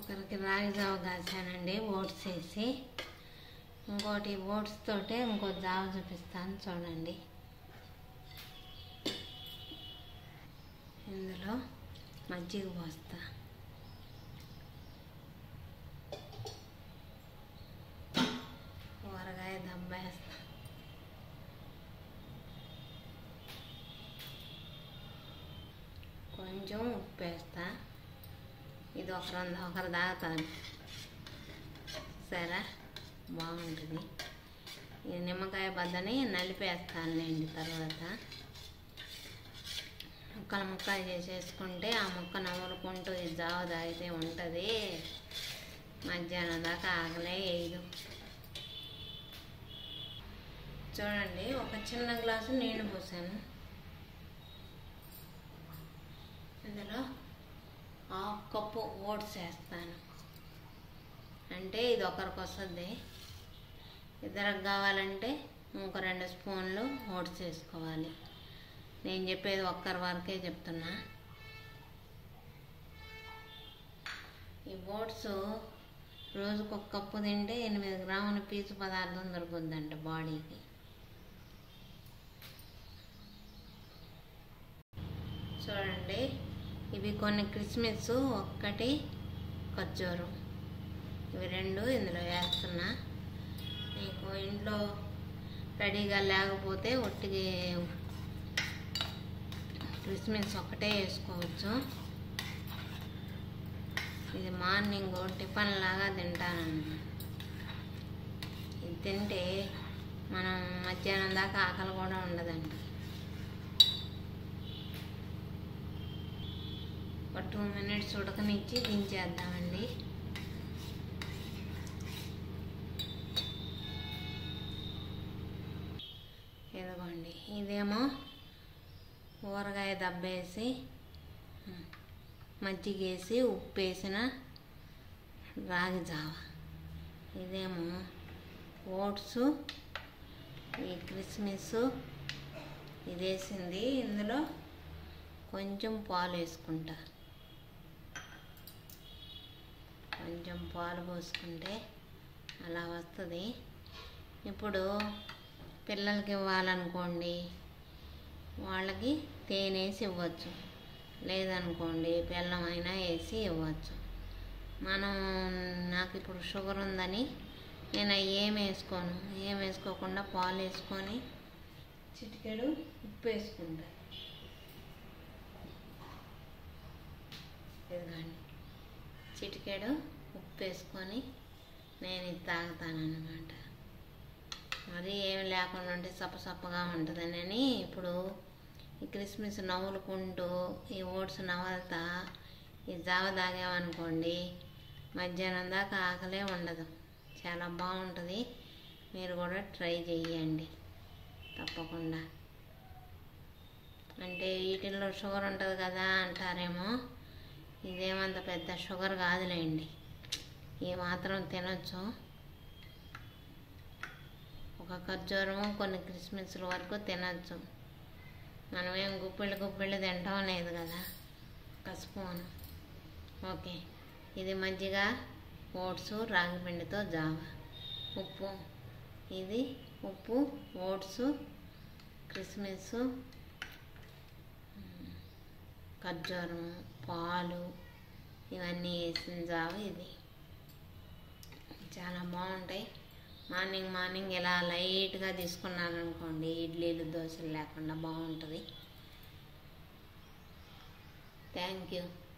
ఒకరికి రాగి జావ కాసానండి ఓట్స్ వేసి ఇంకోటి ఓట్స్ తోటే ఇంకో జావ చూపిస్తాను చూడండి ఇందులో మజ్జిగ పోస్తా ఊరగాయ దబ్బేస్తా కొంచెం ఉప్పు వేస్తా ఇది ఒక రెండు ఒకరు తాగుతాను సరే బాగుంటుంది ఈ నిమ్మకాయ బద్దని నలిపేస్తాను నేను తర్వాత ముక్కలు ముక్కలు చేసేసుకుంటే ఆ ముక్క నవ్వులుకుంటూ ఈ జావ తాగితే ఉంటుంది మధ్యాహ్నం దాకా ఆగలే వేయదు చూడండి ఒక చిన్న గ్లాసు నీళ్లు పోసాను ఇందులో హాఫ్ కప్పు ఓట్స్ వేస్తాను అంటే ఇది ఒకరికి వస్తుంది ఇద్దరికి కావాలంటే ఇంకో రెండు స్పూన్లు ఓట్స్ వేసుకోవాలి నేను చెప్పేది ఒక్కరి వరకే చెప్తున్నా ఈ ఓట్స్ రోజుకు ఒక కప్పు తింటే ఎనిమిది గ్రాముల పీచు పదార్థం దొరుకుతుందంట బాడీకి చూడండి ఇవి కొన్ని క్రిస్మస్ ఒక్కటి ఖర్జూరు ఇవి రెండు ఇందులో వేస్తున్నా మీకు ఇంట్లో రెడీగా లేకపోతే ఒట్టిగా క్రిస్మస్ ఒక్కటే వేసుకోవచ్చు ఇది మార్నింగ్ టిఫిన్ లాగా తింటాను ఇది తింటే మనం మధ్యాహ్నం దాకా ఆకలి కూడా ఉండదండి ఒక టూ మినిట్స్ ఉడకనిచ్చి దించేద్దామండి ఇదిగోండి ఇదేమో ఊరగాయ దబ్బేసి మజ్జిగేసి ఉప్పు వేసిన రాగి జావ ఇదేమో ఓట్స్ ఈ క్రిస్మస్ ఇది వేసింది ఇందులో కొంచెం పాలు వేసుకుంటా కొంచెం పాలు పోసుకుంటే అలా వస్తుంది ఇప్పుడు పిల్లలకి ఇవ్వాలనుకోండి వాళ్ళకి తేనె వేసి ఇవ్వచ్చు లేదనుకోండి బెల్లం అయినా వేసి ఇవ్వచ్చు మనం నాకు ఇప్పుడు షుగర్ ఉందని నేను అవి ఏం వేసుకోను ఏం వేసుకోకుండా పాలు వేసుకొని చిటికెడు ఉప్పు వేసుకుంటా ఇదిగోండి చిటికెడు ఉప్పు వేసుకొని నేను ఇది తాగుతానన్నమాట మరి ఏమి లేకుండా ఉంటే సప్పసప్పగా ఉంటుందని ఇప్పుడు ఈ క్రిస్మస్ నవ్వులుకుంటూ ఈ ఓట్స్ నవలతా ఈ జావ తాగామనుకోండి మధ్యాహ్నం దాకా ఆకలే ఉండదు చాలా బాగుంటుంది మీరు కూడా ట్రై చేయండి తప్పకుండా అంటే వీటిల్లో షుగర్ ఉంటుంది కదా అంటారేమో ఇదేమంత పెద్ద షుగర్ కాదులేండి ఈ మాత్రం తినొచ్చు ఒక ఖర్జూరము కొన్ని క్రిస్మస్ల వరకు తినచ్చు మనమేం గుప్పిళ్ళు గుప్పిళ్ళు తింటాం లేదు కదా ఒక స్పూన్ ఓకే ఇది మజ్జిగ ఓట్స్ రాగి పిండితో జావ ఉప్పు ఇది ఉప్పు ఓట్స్ క్రిస్మస్ ఖర్జూరం పాలు ఇవన్నీ వేసిన జావ ఇది చాలా బాగుంటాయి మార్నింగ్ మార్నింగ్ ఇలా లైట్గా తీసుకున్నారనుకోండి ఇడ్లీలు దోశలు లేకుండా బాగుంటుంది థ్యాంక్ యూ